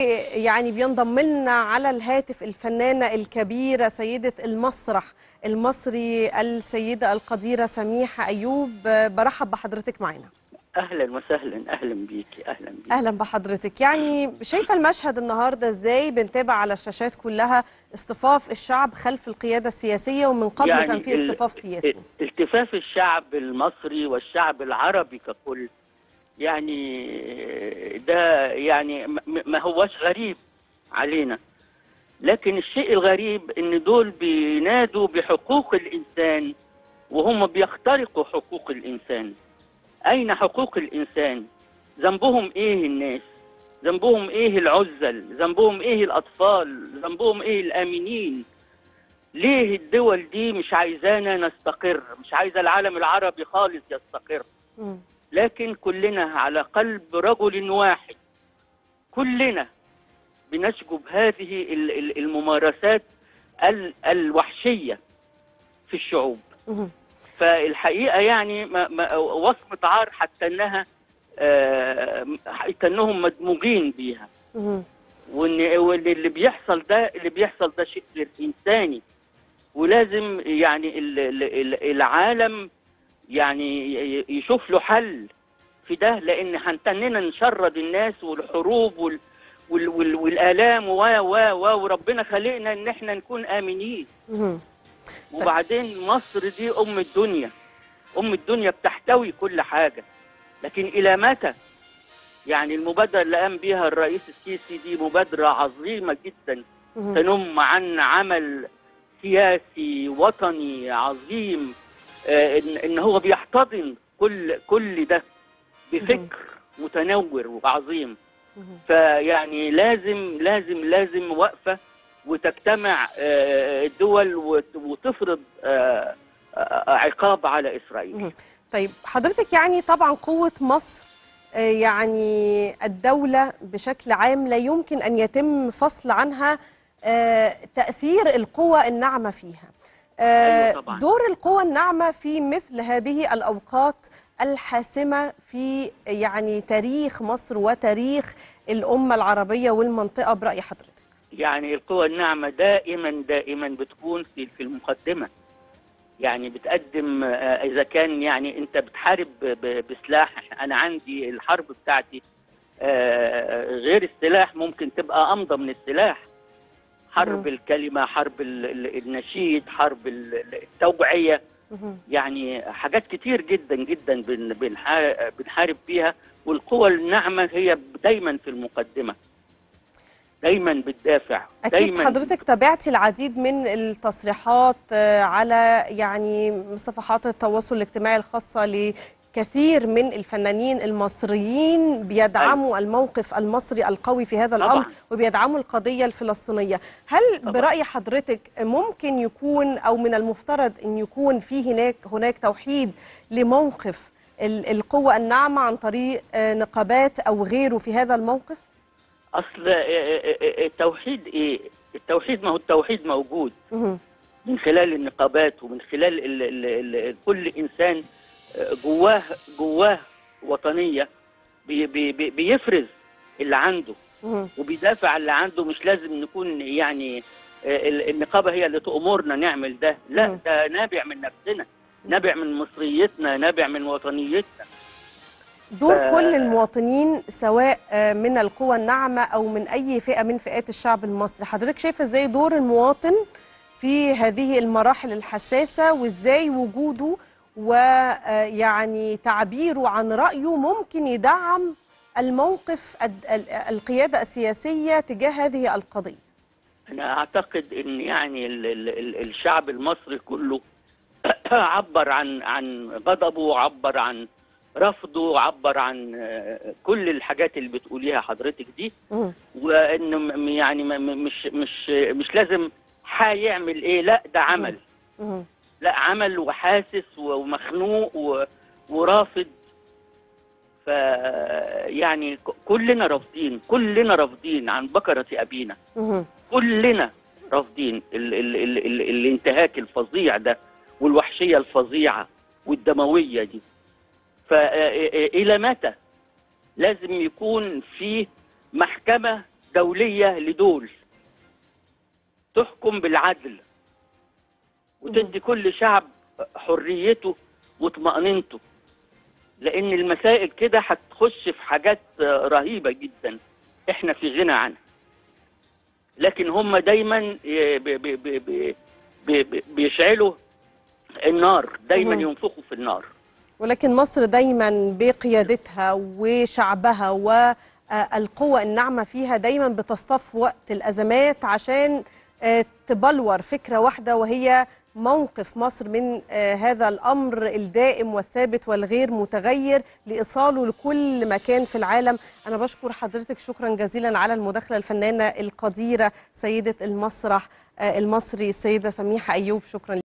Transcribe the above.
يعني بينضم لنا على الهاتف الفنانة الكبيرة سيدة المسرح المصري السيدة القديرة سميحة أيوب برحب بحضرتك معنا اهلا وسهلا اهلا بيكي اهلا بيكي أهلا بحضرتك يعني شايفة المشهد النهاردة إزاي بنتابع على الشاشات كلها اصطفاف الشعب خلف القيادة السياسية ومن قبل كان في ال- اصطفاف سياسي التفاف الشعب المصري والشعب العربي ككل يعني ده يعني م- ما هوش غريب علينا لكن الشيء الغريب ان دول بينادوا بحقوق الانسان وهم بيخترقوا حقوق الانسان اين حقوق الانسان ذنبهم ايه الناس ذنبهم ايه العزل ذنبهم ايه الاطفال ذنبهم ايه الامنين ليه الدول دي مش عايزانا نستقر مش عايزه العالم العربي خالص يستقر مم. لكن كلنا على قلب رجل واحد كلنا بنشجب هذه ال- ال- الممارسات ال- الوحشية في الشعوب مم. فالحقيقة يعني ما ما وصمة عار حتى انها آه، حتى انهم مدموجين بيها مم. وان وإن اللي بيحصل ده اللي بيحصل ده شيء غير انساني ولازم يعني ال- ال- ال- العالم يعني ي- يشوف له حل في ده لان هنتننا نشرد الناس والحروب وال وال وال والالام و و و وربنا خلقنا ان احنا نكون امنين مم. وبعدين مصر دي ام الدنيا ام الدنيا بتحتوي كل حاجه لكن الى متى يعني المبادره اللي قام بها الرئيس السيسي دي مبادره عظيمه جدا مم. تنم عن عمل سياسي وطني عظيم آه، ان ان هو بيحتضن كل كل ده بفكر متنور وعظيم مم. فيعني لازم لازم لازم وقفه وتجتمع آه، الدول وت- وتفرض آه، آه، عقاب على اسرائيل مم. طيب حضرتك يعني طبعا قوة مصر آه، يعني الدولة بشكل عام لا يمكن أن يتم فصل عنها آه، تأثير القوى الناعمة فيها آه، أيوة طبعاً. دور القوى الناعمة في مثل هذه الأوقات الحاسمة في يعني تاريخ مصر وتاريخ الأمة العربية والمنطقة برأي حضرتك يعني القوى الناعمة دائما دائما بتكون في في المقدمة يعني بتقدم آه، إذا كان يعني أنت بتحارب ب- بسلاح أنا عندي الحرب بتاعتي آه، غير السلاح ممكن تبقى أمضى من السلاح حرب مم. الكلمة حرب ال- ال- النشيد حرب ال- ال- التوعية مهم. يعني حاجات كتير جدا جدا بن- بنحا- بنحارب فيها والقوى الناعمة هي دايما في المقدمة دايما بتدافع أكيد دايما حضرتك تابعتي العديد من التصريحات آه، على يعني صفحات التواصل الاجتماعي الخاصة لكثير من الفنانين المصريين بيدعموا الموقف المصري القوي في هذا طبعاً. الأمر وبيدعموا القضية الفلسطينية هل طبعاً. برأي حضرتك ممكن يكون أو من المفترض أن يكون في هناك هناك توحيد لموقف ال- القوة الناعمة عن طريق آه، نقابات أو غيره في هذا الموقف؟ اصل آه، آه، آه، التوحيد ايه التوحيد ما هو التوحيد موجود مهم. من خلال النقابات ومن خلال ال ال ال كل انسان آه، جواه جواه وطنيه بي بي بي- بيفرز اللي عنده مهم. وبيدافع عن اللي عنده مش لازم نكون يعني آه، ال- النقابه هي اللي تأمرنا نعمل ده لا مم. ده نابع من نفسنا نابع من مصريتنا نابع من وطنيتنا دور ف- كل المواطنين سواء آه، من القوى الناعمة أو من أي فئة من فئات الشعب المصري حضرتك شايفة إزاي دور المواطن في هذه المراحل الحساسة وإزاي وجوده ويعني تعبيره عن رأيه ممكن يدعم الموقف الد- ال- القيادة السياسية تجاه هذه القضية انا اعتقد ان يعني ال ال ال الشعب المصري كله عبر عن عن غضبه وعبر عن رفضه وعبر عن آه، كل الحاجات اللي بتقوليها حضرتك دي مم. وانه م- يعني م- م- مش مش مش لازم هيعمل ايه لا ده عمل مم. لا عمل وحاسس ومخنوق و- ورافض ف يعني ك- كلنا رافضين كلنا رافضين عن بكرة أبينا مم. كلنا رافضين ال ال ال ال الانتهاك الفظيع ده والوحشية الفظيعة والدموية دي فإلى متى لازم يكون في محكمة دوليه لدول تحكم بالعدل وتدي كل شعب حريته وطمأنينته لان المسائل كده هتخش في حاجات آه، رهيبه جدا احنا في غنى عنها لكن هم دايما ي- ب- ب- ب- ب- ب- ب- بيشعلوا النار دايما مهم. ينفخوا في النار ولكن مصر دايما بقيادتها وشعبها والقوة الناعمة فيها دايما بتصطف وقت الأزمات عشان آه، تبلور فكرة واحدة وهي موقف مصر من آه، هذا الأمر الدائم والثابت والغير متغير لإيصاله لكل مكان في العالم أنا بشكر حضرتك شكرا جزيلا على المداخلة الفنانة القديرة سيدة المسرح آه، المصري السيدة سميحة أيوب شكرا